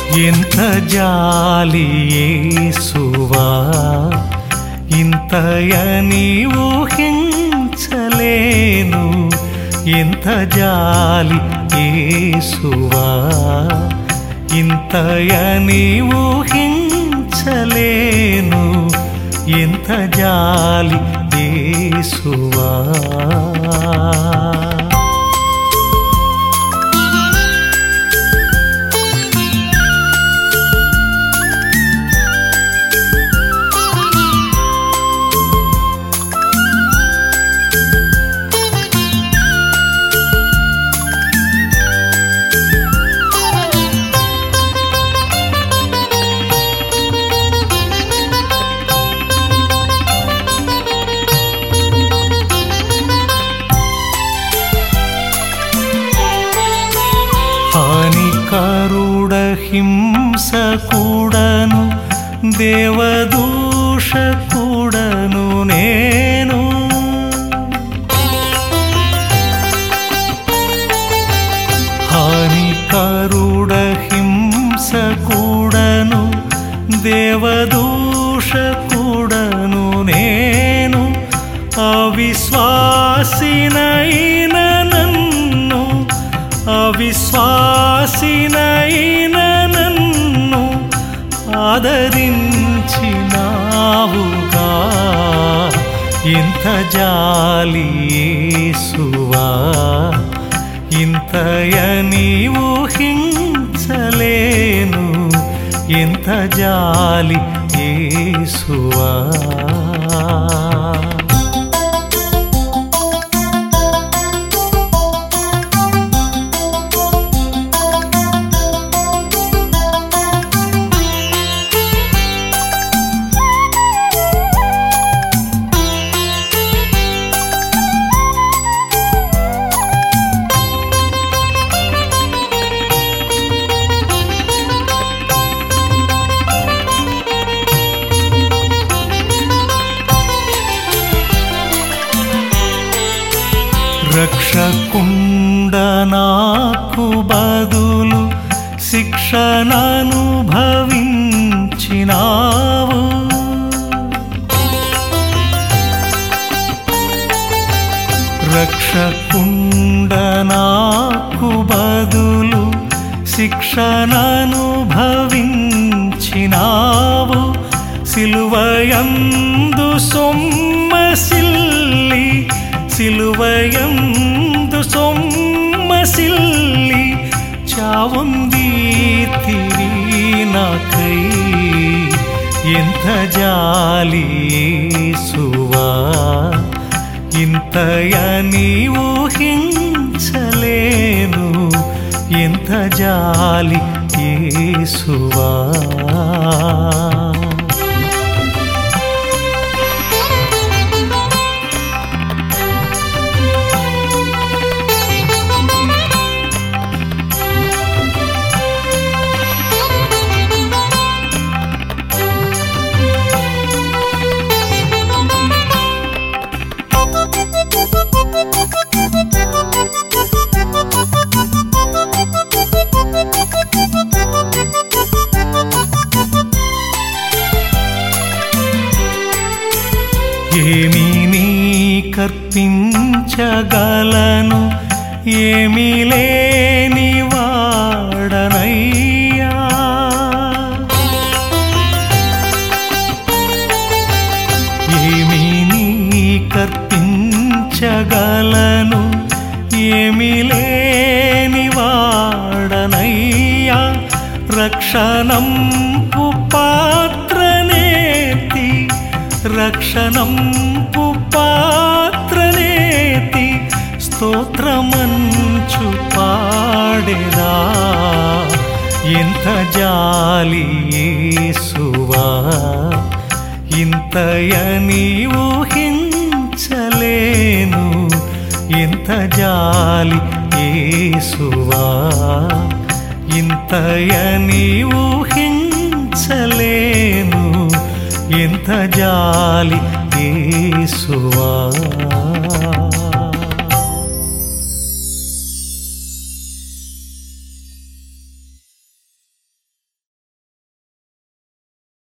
ఎంత జాలి యేసువా ఇంతయని ఊహించలేను ఎంత జాలి యేసువా ఇంతయని ఊహించలేను ఎంత జాలి యేసువా హానికరుడ హింస కూడను దేవదూష కూడను నేను హానికరుడ హింస కూడను దేవదూష కూడను నేను అవిశ్వాసినైన నన్ను అవిశ్వాసినైన నన్ను ఆదరించినావుగా ఇంత జాలి యేసువా ఇంతయని ఊహించలేను ఎంత జాలి యేసువా రక్షకుండ నాకు బదులు శిక్షణనుభవించినావు రక్షకుండ నాకు బదులు శిక్షణనుభవించినావు సిలువయందు సొమ్మసిల్లి సిలువయందు సొమ్మసిల్లి చావుంది తిరి నాకై ఎంత జాలి యేసువా ఇంతయని ఊహించలేను ఎంత జాలి యేసువా ఏమి నీ కర్పించగలను ఏమి లేని వాడనయ్యా ఏమి నీ కర్పించగలను ఏమి లేని వాడనయ్యా రక్షణంపు పాత్రనేతి రక్షణంపు పాత్రనేతి స్తోత్రమంచు పాడెదా ఎంత జాలి యేసువా ఇంతయని ఊహించలేను ఎంత జాలి యేసువా ఇంతయని ఊహించలేను ఎంత జాలి యేసువా